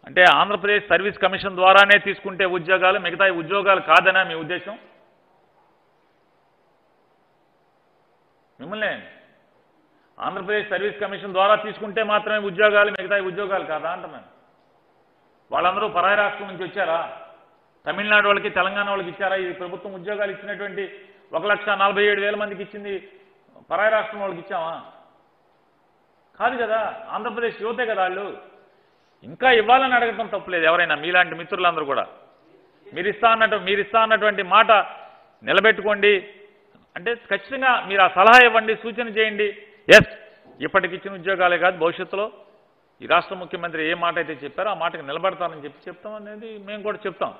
అంటే Andhra Pradesh service commission ద్వారానే తీసుకుంటే ఉద్యోగాలు మిగతా ఉద్యోగాలు కాదనా మీ ఉద్దేశం మిమ్మల్ని ఆంధ్రప్రదేశ్ సర్వీస్ కమిషన్ ద్వారా తీసుకుంటే మాత్రమే ఉద్యోగాలు మిగతా ఉద్యోగాలు కాదా అంటున్నాను వాళ్ళందరూ పరాయి రాష్ట్రం నుంచి వచ్చారా తమిళనాడు వాళ్ళకి తెలంగాణ వాళ్ళకి ఇచ్చారా ఈ ప్రభుత్వం ఉద్యోగాలు ఇచ్చినటువంటి ఒక లక్ష నలభై ఏడు వేల మందికి ఇచ్చింది పరాయి రాష్ట్రం వాళ్ళకి ఇచ్చామా కాదు కదా ఆంధ్రప్రదేశ్ యువతే కదా వాళ్ళు ఇంకా ఇవ్వాలని అడగటం తప్పులేదు ఎవరైనా మీలాంటి మిత్రులందరూ కూడా మీరు ఇస్తా అన్నట్టు మీరు ఇస్తా అన్నటువంటి మాట నిలబెట్టుకోండి అంటే ఖచ్చితంగా మీరు ఆ సలహా ఇవ్వండి సూచన చేయండి ఎస్ ఇప్పటికి ఇచ్చిన ఉద్యోగాలే కాదు భవిష్యత్తులో ఈ రాష్ట్ర ముఖ్యమంత్రి ఏ మాట అయితే చెప్పారో ఆ మాటకి నిలబడతానని చెప్పి చెప్తాం అనేది మేము కూడా చెప్తాం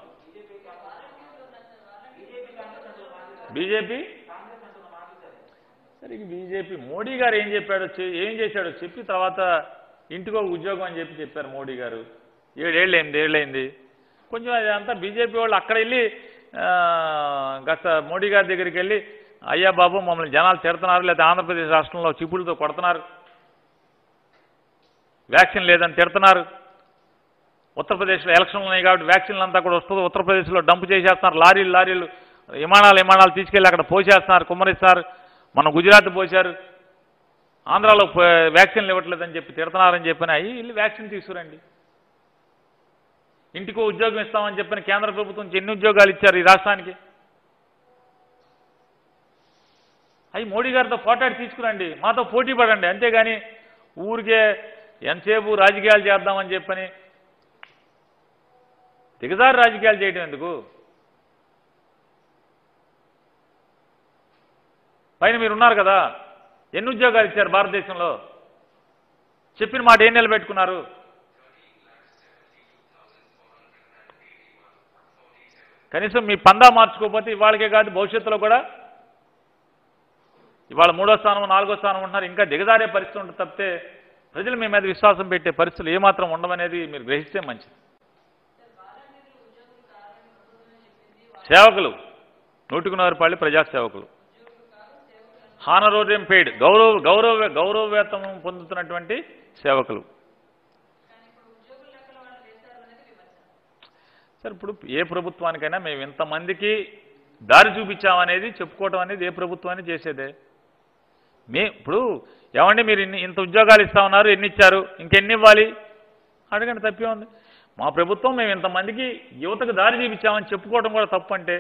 బీజేపీ సరే ఇక బీజేపీ మోడీ గారు ఏం చెప్పాడో చె- ఏం చేశాడో చెప్పి తర్వాత ఇంటికో ఉద్యోగం అని చెప్పి చెప్పారు మోడీ గారు ఏడేళ్ళు అయింది ఏళ్ళైంది కొంచెం అది అంతా బీజేపీ వాళ్ళు అక్కడ వెళ్ళి ఆ, గత మోడీ గారి దగ్గరికి వెళ్ళి అయ్యా బాబు మమ్మల్ని జనాలు తిడుతున్నారు లేదా ఆంధ్రప్రదేశ్ రాష్ట్రంలో చిప్పులతో కొడుతున్నారు వ్యాక్సిన్ లేదని తిడుతున్నారు ఉత్తరప్రదేశ్లో ఎలక్షన్లు ఉన్నాయి కాబట్టి వ్యాక్సిన్లు అంతా కూడా వస్తుంది ఉత్తరప్రదేశ్లో డంప్ చేసేస్తున్నారు లారీలు లారీలు విమానాలు విమానాలు తీసుకెళ్ళి అక్కడ పోసేస్తున్నారు కుమ్మరిస్తారు మన గుజరాత్ పోశారు ఆంధ్రాలో పో- వ్యాక్సిన్లు ఇవ్వట్లేదని చెప్పి తిడుతున్నారని చెప్పిన అయ్యి వెళ్ళి వ్యాక్సిన్ తీసుకురండి ఇంటికో ఉద్యోగం ఇస్తామని చెప్పిన కేంద్ర ప్రభుత్వం నుంచి ఎన్ని ఉద్యోగాలు ఇచ్చారు ఈ రాష్ట్రానికి అవి మోడీ గారితో పోటాడి తీసుకురండి మాతో పోటీ పడండి అంతేగాని ఊరికే ఎంతసేపు రాజకీయాలు చేద్దామని చెప్పని దిగజారి రాజకీయాలు చేయడం ఎందుకు పైన మీరు ఉన్నారు కదా ఎన్ని ఉద్యోగాలు ఇచ్చారు భారతదేశంలో చెప్పిన మాట ఏం నిలబెట్టుకున్నారు కనీసం మీ పందా మార్చుకోకపోతే ఇవాళకే కాదు భవిష్యత్తులో కూడా ఇవాళ మూడో స్థానం నాలుగో స్థానం ఉంటున్నారు ఇంకా దిగజారే పరిస్థితి ఉంటుంది తప్పితే ప్రజలు మీ మీద విశ్వాసం పెట్టే పరిస్థితులు ఏమాత్రం ఉండవనేది మీరు గ్రహిస్తే మంచిది సేవకులు నూటికి నూరు రూపాయలు ప్రజా సేవకులు హానరోరియం పెయిడ్ గౌరవ గౌరవ గౌరవ వేతనం పొందుతున్నటువంటి సేవకులు సార్ ఇప్పుడు ఏ ప్రభుత్వానికైనా మేము ఇంతమందికి దారి చూపించామనేది చెప్పుకోవటం అనేది ఏ ప్రభుత్వాన్ని చేసేదే మే ఇప్పుడు ఏమండి మీరు ఇన్ని ఇంత ఉద్యోగాలు ఇస్తా ఉన్నారు ఎన్ని ఇచ్చారు ఇంకెన్ని ఇవ్వాలి అడగండి తప్పే ఉంది మా ప్రభుత్వం మేము ఇంతమందికి యువతకు దారి చూపించామని చెప్పుకోవడం కూడా తప్పు అంటే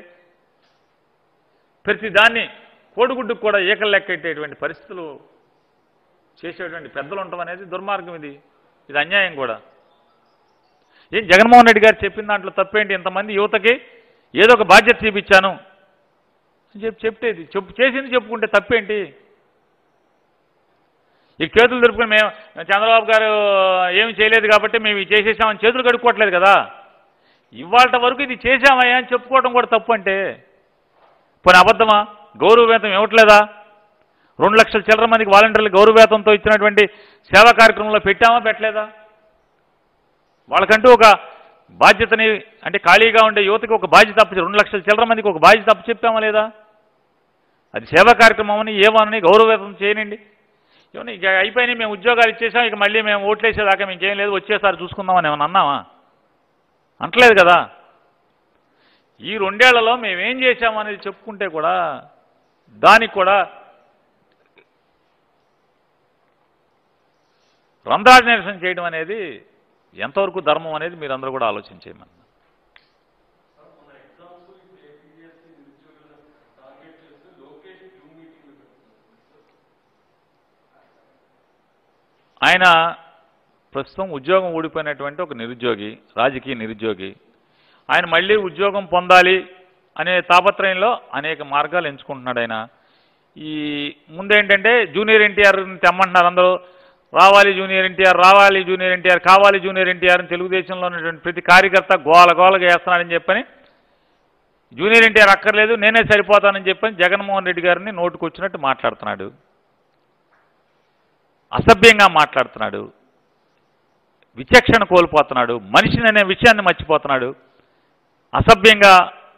ప్రతి దాన్ని కోడిగుడ్డుకు కూడా ఏకలు లెక్కెట్టేటువంటి పరిస్థితులు చేసేటువంటి పెద్దలు ఉండటం అనేది దుర్మార్గం ఇది ఇది అన్యాయం కూడా ఏం జగన్మోహన్ రెడ్డి గారు చెప్పిన దాంట్లో తప్పేంటి ఇంతమంది యువతకి ఏదో ఒక బాధ్యత చూపించాను అని చెప్పి చెప్తేది చెప్పు చేసింది చెప్పుకుంటే తప్పేంటి ఈ చేతులు దొరుకుని మేము చంద్రబాబు గారు ఏమి చేయలేదు కాబట్టి మేము ఇది చేసేసామని చేతులు కడుక్కోవట్లేదు కదా ఇవాళ వరకు ఇది చేశామయ్యా అని చెప్పుకోవడం కూడా తప్పు అంటే పోనీ అబద్ధమా గౌరవ వేతం ఇవ్వట్లేదా రెండు లక్షల చిల్లర మందికి వాలంటీర్లు గౌరవ వేతంతో ఇచ్చినటువంటి సేవా కార్యక్రమంలో పెట్టామా పెట్టలేదా వాళ్ళకంటూ ఒక బాధ్యతని అంటే ఖాళీగా ఉండే యువతకి ఒక బాధ్యత అప్పు రెండు లక్షల చిల్లర మందికి ఒక బాధ్యత అప్పు చెప్పామా లేదా అది సేవా కార్యక్రమం అని ఏమని గౌరవ వేతం చేయనండి ఏమన్నా ఇక అయిపోయినాయి మేము ఉద్యోగాలు ఇచ్చేసాం ఇక మళ్ళీ మేము ఓట్లేసేదాకా ఇంకేం లేదు వచ్చేసారి చూసుకుందామని ఏమన్నా అన్నామా అంటలేదు కదా ఈ రెండేళ్లలో మేమేం చేశామనేది చెప్పుకుంటే కూడా దానికి కూడా రంధ్రాజ నిరసన చేయడం అనేది ఎంతవరకు ధర్మం అనేది మీరందరూ కూడా ఆలోచించేయమని ఆయన ప్రస్తుతం ఉద్యోగం ఊడిపోయినటువంటి ఒక నిరుద్యోగి రాజకీయ నిరుద్యోగి ఆయన మళ్ళీ ఉద్యోగం పొందాలి అనే తాపత్రయంలో అనేక మార్గాలు ఎంచుకుంటున్నాడు ఆయన ఈ ముందేంటంటే జూనియర్ ఎన్టీఆర్ తెమ్మంటున్నారు అందరూ రావాలి జూనియర్ ఎన్టీఆర్ రావాలి జూనియర్ ఎన్టీఆర్ కావాలి జూనియర్ ఎన్టీఆర్ అని తెలుగుదేశంలో ఉన్నటువంటి ప్రతి కార్యకర్త గోల గోలగా వేస్తున్నాడని చెప్పని జూనియర్ ఎన్టీఆర్ అక్కర్లేదు నేనే సరిపోతానని చెప్పని జగన్మోహన్ రెడ్డి గారిని నోటుకొచ్చినట్టు మాట్లాడుతున్నాడు అసభ్యంగా మాట్లాడుతున్నాడు విచక్షణ కోల్పోతున్నాడు మనిషిని అనే విషయాన్ని మర్చిపోతున్నాడు అసభ్యంగా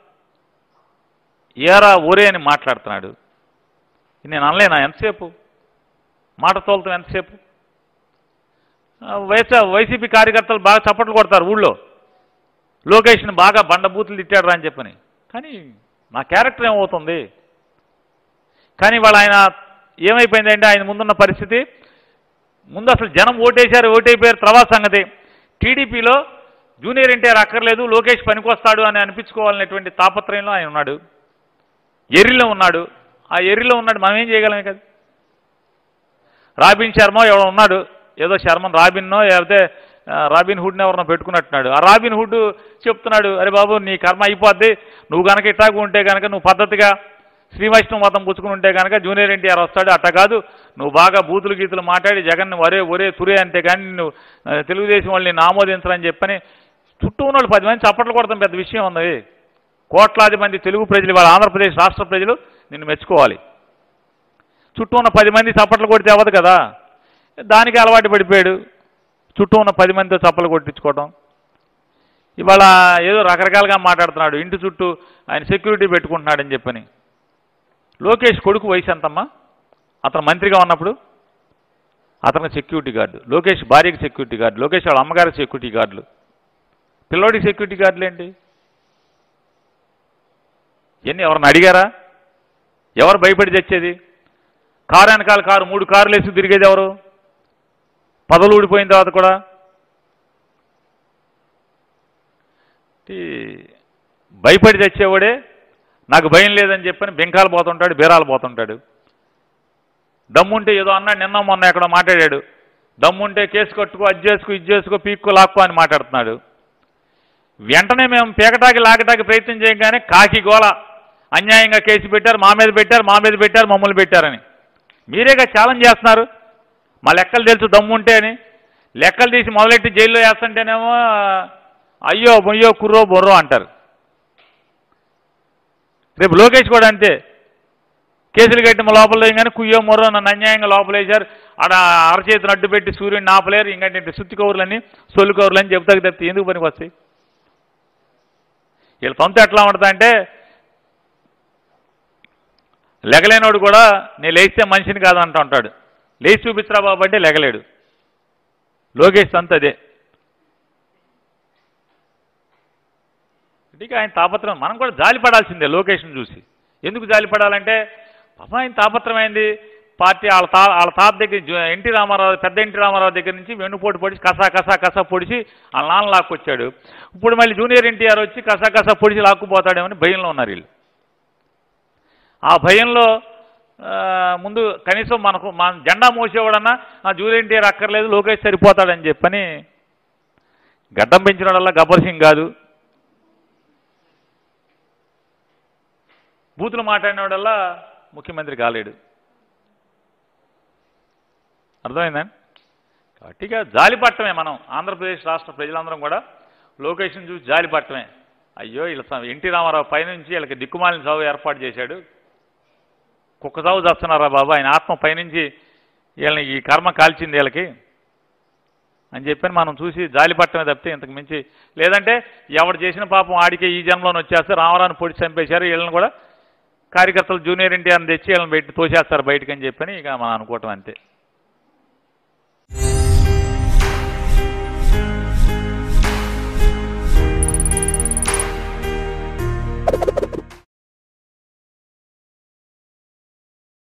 ఏరా ఊరే అని మాట్లాడుతున్నాడు నేను అనలేనా ఎంతసేపు మాట తోలుతాం ఎంతసేపు ఆ, వైఎస్ఆర్ వైసీపీ కార్యకర్తలు బాగా చప్పట్లు కొడతారు ఊళ్ళో లోకేష్ని బాగా బండబూతులు తిట్టాడు రా అని చెప్పని కానీ నా క్యారెక్టర్ ఏమవుతుంది కానీ వాళ్ళ ఆయన ఏమైపోయిందంటే ఆయన ముందున్న పరిస్థితి ముందు అసలు జనం ఓటేశారు ఓటైపోయారు తర్వాత సంగతి టీడీపీలో జూనియర్ ఎన్టీఆర్ అక్కర్లేదు లోకేష్ పనికొస్తాడు అని అనిపించుకోవాలనేటువంటి తాపత్రయంలో ఆయన ఉన్నాడు ఎర్రిలో ఉన్నాడు ఆ ఎర్రిలో ఉన్నాడు మనం ఏం చేయగలమే కదా రాబిన్ శర్మ ఎవడో ఉన్నాడు ఏదో శర్మన్ రాబిన్నో లేకపోతే ఆ, రాబిన్ హుడ్ని ఎవరినో పెట్టుకున్నట్టున్నాడు ఆ రాబిన్ హుడ్ చెప్తున్నాడు అరే బాబు నీ కర్మ అయిపోద్ది నువ్వు కనుక ఇట్టాగు ఉంటే కనుక నువ్వు పద్ధతిగా శ్రీ వైష్ణవ మతం పుచ్చుకుని ఉంటే కనుక జూనియర్ ఎన్టీఆర్ వస్తాడు అట్ట కాదు నువ్వు బాగా బూతులు గీతులు మాట్లాడి జగన్ ఒరే ఒరే తురే అంతే కానీ నువ్వు తెలుగుదేశం వాళ్ళని నిన్ను ఆమోదించరని చెప్పని చుట్టూ ఉన్న వాళ్ళు పది మంది చప్పట్లు కొడతాం పెద్ద విషయం ఉంది కోట్లాది మంది తెలుగు ప్రజలు వాళ్ళ ఆంధ్రప్రదేశ్ రాష్ట్ర ప్రజలు నిన్ను మెచ్చుకోవాలి చుట్టూ ఉన్న పది మంది చప్పట్లు కొడితే అవ్వదు కదా దానికి అలవాటు పడిపోయాడు చుట్టూ ఉన్న పది మందితో చప్పలు కొట్టించుకోవడం ఇవాళ ఏదో రకరకాలుగా మాట్లాడుతున్నాడు ఇంటి చుట్టూ ఆయన సెక్యూరిటీ పెట్టుకుంటున్నాడని చెప్పని లోకేష్ కొడుకు వయసు ఎంతమ్మా అతను మంత్రిగా ఉన్నప్పుడు అతనికి సెక్యూరిటీ గార్డు లోకేష్ భార్యకి సెక్యూరిటీ గార్డు లోకేష్ వాళ్ళ అమ్మగారికి సెక్యూరిటీ గార్డులు పిల్లోడికి సెక్యూరిటీ గార్డులు ఏంటి ఇవన్నీ ఎవరిని అడిగారా ఎవరు భయపడి తెచ్చేది కారు వెనకాల కారు మూడు కార్లు వేసి తిరిగేది ఎవరు పదవులు ఊడిపోయిన తర్వాత కూడా ఈ భయపడి తెచ్చేవాడే నాకు భయం లేదని చెప్పని బెంకాలు పోతుంటాడు బీరాలు పోతుంటాడు దమ్ముంటే ఏదో అన్నాడు నిన్న మొన్న ఎక్కడో మాట్లాడాడు దమ్ముంటే కేసు కట్టుకో అది చేసుకో ఇది చేసుకో పీక్కో లాక్కో అని మాట్లాడుతున్నాడు వెంటనే మేము పీకటాకి లాగటాకి ప్రయత్నం చేయగానే కాకి గోల అన్యాయంగా కేసు పెట్టారు మా మీద పెట్టారు మా మీద పెట్టారు మమ్మల్ని పెట్టారని మీరేగా ఛాలెంజ్ చేస్తున్నారు మా లెక్కలు తెలుసు దమ్ము ఉంటే అని లెక్కలు తీసి మొదలెట్టి జైల్లో వేస్తుంటేనేమో అయ్యో మొయ్యో కుర్రో బొర్రో అంటారు రేపు లోకేష్ కూడా అంతే కేసులు కట్టి మా లోపల కానీ కుయ్యో మొర్రో నన్ను అన్యాయంగా లోపలేశారు ఆడ అరచేతిని అడ్డు పెట్టి సూర్యుడిని ఆపలేరు ఇంకంటే సుత్తి కౌరులని సొల్లు కౌరులని చెబుతాకి తప్పితే ఎందుకు పనికి వస్తాయి వీళ్ళ సొంత ఎట్లా ఉంటుంది అంటే లెగలేనోడు కూడా నేను లేస్తే మనిషిని కాదు అంటూ ఉంటాడు లేచి చూపించరా బాబు అంటే లెగలేడు లోకేష్ సంత అదే ఇక ఆయన తాపత్రం మనం కూడా జాలి పడాల్సిందే లోకేష్ని చూసి ఎందుకు జాలి పడాలంటే పాపం ఆయన తాపత్రం అయింది పార్టీ వాళ్ళ తా వాళ్ళ తాత దగ్గర జు- ఎన్టీ రామారావు పెద్ద ఎన్టీ రామారావు దగ్గర నుంచి వెన్నుపోటు పొడిచి కసా కసా కసా పొడిచి వాళ్ళ నాన్న లాక్కొచ్చాడు ఇప్పుడు మళ్ళీ జూనియర్ ఎన్టీఆర్ వచ్చి కసా కసా పొడిచి లాక్కుపోతాడేమని భయంలో ఉన్నారు వీళ్ళు ఆ భయంలో ఆ, ముందు కనీసం మనకు మన జెండా మోసేవాడన్నా ఆ జూనియర్ ఎన్టీఆర్ అక్కర్లేదు లోకేష్ సరిపోతాడని చెప్పని గడ్డం పెంచినోడల్లా గబ్బర్ సింగ్ కాదు బూతులు మాట్లాడినోడల్లా ముఖ్యమంత్రి కాలేడు అర్థమైందండి కాబట్టి ఇక జాలి పట్టమే మనం ఆంధ్రప్రదేశ్ రాష్ట్ర ప్రజలందరం కూడా లోకేషన్ చూసి జాలి పట్టమే అయ్యో వీళ్ళ ఎన్టీ రామారావు పైనుంచి వీళ్ళకి దిక్కుమాలిన సాగు ఏర్పాటు చేశాడు కుక్క సాగు చేస్తున్నారా బాబు ఆయన ఆత్మ పైనుంచి వీళ్ళని ఈ కర్మ కాల్చింది వీళ్ళకి అని చెప్పని మనం చూసి జాలి పట్టమే తప్పితే ఇంతకు మించి లేదంటే ఎవడు చేసిన పాపం ఆడికే ఈ జన్మలోని వచ్చేస్తే రామారావుని పొడి చంపేశారు వీళ్ళని కూడా కార్యకర్తలు జూనియర్ ఎన్టీఆర్ని తెచ్చి వీళ్ళని పెట్టి తోసేస్తారు బయటకు అని చెప్పని ఇక మనం అనుకోవటం అంతే